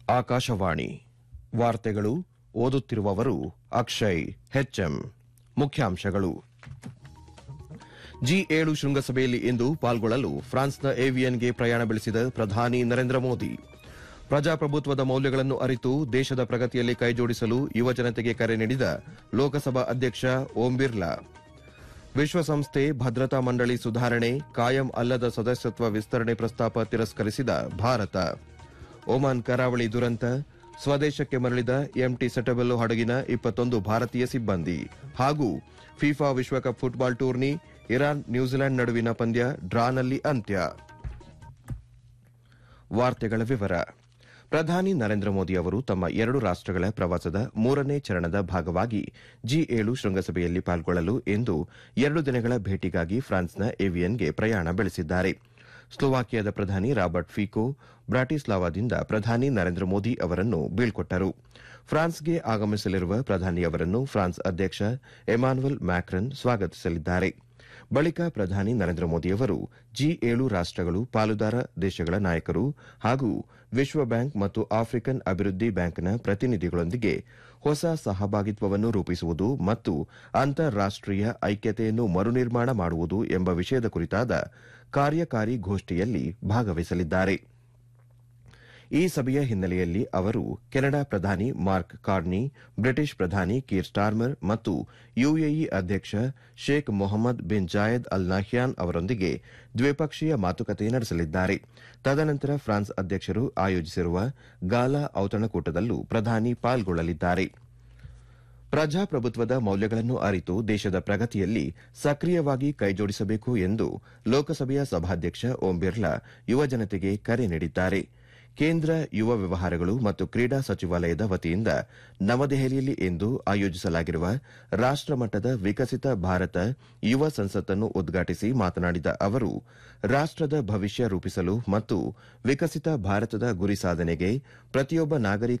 ಆಕಾಶವಾಣಿ ವಾರ್ತೆಗಳು ಓದುತ್ತಿರುವವರು ಅಕ್ಷಯ್ ಹೆಚ್ಎಂ ಮುಖ್ಯಾಂಶಗಳು ಜಿ ಏಳು ಶೃಂಗಸಭೆಯಲ್ಲಿ ಇಂದು ಪಾಲ್ಗೊಳ್ಳಲು ಫ್ರಾನ್ಸ್ನ ಏವಿಯನ್ಗೆ ಪ್ರಯಾಣ ಬೆಳೆಸಿದ ಪ್ರಧಾನಿ ನರೇಂದ್ರ ಮೋದಿ ಪ್ರಜಾಪ್ರಭುತ್ವದ ಮೌಲ್ಯಗಳನ್ನು ಅರಿತು ದೇಶದ ಪ್ರಗತಿಯಲ್ಲಿ ಕೈಜೋಡಿಸಲು ಯುವಜನತೆಗೆ ಕರೆ ನೀಡಿದ ಲೋಕಸಭಾ ಅಧ್ಯಕ್ಷ ಓಂ ಬಿರ್ಲಾ ವಿಶ್ವಸಂಸ್ಥೆ ಭದ್ರತಾ ಮಂಡಳಿ ಸುಧಾರಣೆ ಕಾಯಂ ಅಲ್ಲದ ಸದಸ್ಯತ್ವ ವಿಸ್ತರಣೆ ಪ್ರಸ್ತಾಪ ತಿರಸ್ಕರಿಸಿದ ಭಾರತ ಒಮಾನ್ ಕರಾವಳಿ ದುರಂತ ಸ್ವದೇಶಕ್ಕೆ ಮರಳಿದ ಎಂಟಿ ಸೆಟಬೆಲ್ಲೋ ಹಡಗಿನ ಇಪ್ಪತ್ತೊಂದು ಭಾರತೀಯ ಸಿಬ್ಬಂದಿ ಹಾಗೂ ಫಿಫಾ ವಿಶ್ವಕಪ್ ಫುಟ್ಬಾಲ್ ಟೂರ್ನಿ ಇರಾನ್ ನ್ಯೂಜಿಲೆಂಡ್ ನಡುವಿನ ಪಂದ್ಯ ಡ್ರಾನಲ್ಲಿ ಅಂತ್ಯ ವಾರ್ತೆಗಳ ವಿವರ ಪ್ರಧಾನಿ ನರೇಂದ್ರ ಮೋದಿ ಅವರು ತಮ್ಮ ಎರಡು ರಾಷ್ಟಗಳ ಪ್ರವಾಸದ ಮೂರನೇ ಚರಣದ ಭಾಗವಾಗಿ ಜಿ ಏಳು ಶೃಂಗಸಭೆಯಲ್ಲಿ ಪಾಲ್ಗೊಳ್ಳಲು ಇಂದು ಎರಡು ದಿನಗಳ ಭೇಟಿಗಾಗಿ ಫ್ರಾನ್ಸ್ನ ಏವಿಯನ್ಗೆ ಪ್ರಯಾಣ ಬೆಳೆಸಿದ್ದಾರೆ ಸ್ಲೋವಾಕಿಯಾದ ಪ್ರಧಾನಿ ರಾಬರ್ಟ್ ಫಿಕೋ ಬ್ರಾಟಿಸ್ಲಾವಾದಿಂದ ಪ್ರಧಾನಿ ನರೇಂದ್ರ ಮೋದಿ ಅವರನ್ನು ಬೀಳ್ಕೊಟ್ಟರು ಫ್ರಾನ್ಸ್ಗೆ ಆಗಮಿಸಲಿರುವ ಪ್ರಧಾನಿ ಅವರನ್ನು ಫ್ರಾನ್ಸ್ ಅಧ್ಯಕ್ಷ ಎಮಾನ್ಯುಯಲ್ ಮ್ಯಾಕ್ರನ್ ಸ್ವಾಗತಿಸಲಿದ್ದಾರೆ ಬಳಿಕ ಪ್ರಧಾನಿ ನರೇಂದ್ರ ಮೋದಿಯವರು ಜಿ ಏಳು ರಾಷ್ಟಗಳು ಪಾಲುದಾರ ದೇಶಗಳ ನಾಯಕರು ಹಾಗೂ ವಿಶ್ವ ಬ್ಯಾಂಕ್ ಮತ್ತು ಆಫ್ರಿಕನ್ ಅಭಿವೃದ್ಧಿ ಬ್ಯಾಂಕ್ನ ಪ್ರತಿನಿಧಿಗಳೊಂದಿಗೆ ಹೊಸ ಸಹಭಾಗಿತ್ವವನ್ನು ರೂಪಿಸುವುದು ಮತ್ತು ಅಂತಾರಾಷ್ಟೀಯ ಐಕ್ಯತೆಯನ್ನು ಮರುನಿರ್ಮಾಣ ಮಾಡುವುದು ಎಂಬ ವಿಷಯದ ಕುರಿತಾದ ಕಾರ್ಯಕಾರಿ ಗೋಷ್ಠಿಯಲ್ಲಿ ಭಾಗವಹಿಸಲಿದ್ದಾರೆ ಈ ಸಭೆಯ ಹಿನ್ನೆಲೆಯಲ್ಲಿ ಅವರು ಕೆನಡಾ ಪ್ರಧಾನಿ ಮಾರ್ಕ್ ಕಾರ್ನಿ ಬ್ರಿಟಿಷ್ ಪ್ರಧಾನಿ ಕೀರ್ ಸ್ಟಾರ್ಮರ್ ಮತ್ತು ಯುಎಇ ಅಧ್ಯಕ್ಷ Sheikh Mohammed bin Zayed Al Nahyan ಅವರೊಂದಿಗೆ ದ್ವಿಪಕ್ಷೀಯ ಮಾತುಕತೆ ನಡೆಸಲಿದ್ದಾರೆ ತದನಂತರ ಫ್ರಾನ್ಸ್ ಅಧ್ಯಕ್ಷರು ಆಯೋಜಿಸಿರುವ ಗಾಲಾ ಔತಣಕೂಟದಲ್ಲೂ ಪ್ರಧಾನಿ ಪಾಲ್ಗೊಳ್ಳಲಿದ್ದಾರೆ ಪ್ರಜಾಪ್ರಭುತ್ವದ ಮೌಲ್ಯಗಳನ್ನು ಅರಿತು ದೇಶದ ಪ್ರಗತಿಯಲ್ಲಿ ಸಕ್ರಿಯವಾಗಿ ಕೈಜೋಡಿಸಬೇಕು ಎಂದು ಲೋಕಸಭೆಯ ಸಭಾಧ್ಯಕ್ಷ ಓಂ ಬಿರ್ಲಾ ಯುವಜನತೆಗೆ ಕರೆ ನೀಡಿದ್ದಾರೆ ಕೇಂದ್ರ ಯುವ ವ್ಯವಹಾರಗಳು ಮತ್ತು ಕ್ರೀಡಾ ಸಚಿವಾಲಯದ ವತಿಯಿಂದ ನವದೆಹಲಿಯಲ್ಲಿ ಇಂದು ಆಯೋಜಿಸಲಾಗಿರುವ ರಾಷ್ಟಮಟ್ಟದ ವಿಕಸಿತ ಭಾರತ ಯುವ ಸಂಸತ್ತನ್ನು ಉದ್ಘಾಟಿಸಿ ಮಾತನಾಡಿದ ಅವರು ರಾಷ್ಟದ ಭವಿಷ್ಯ ರೂಪಿಸಲು ಮತ್ತು ವಿಕಸಿತ ಭಾರತದ ಗುರಿ ಸಾಧನೆಗೆ ಪ್ರತಿಯೊಬ್ಬ ನಾಗರಿಕ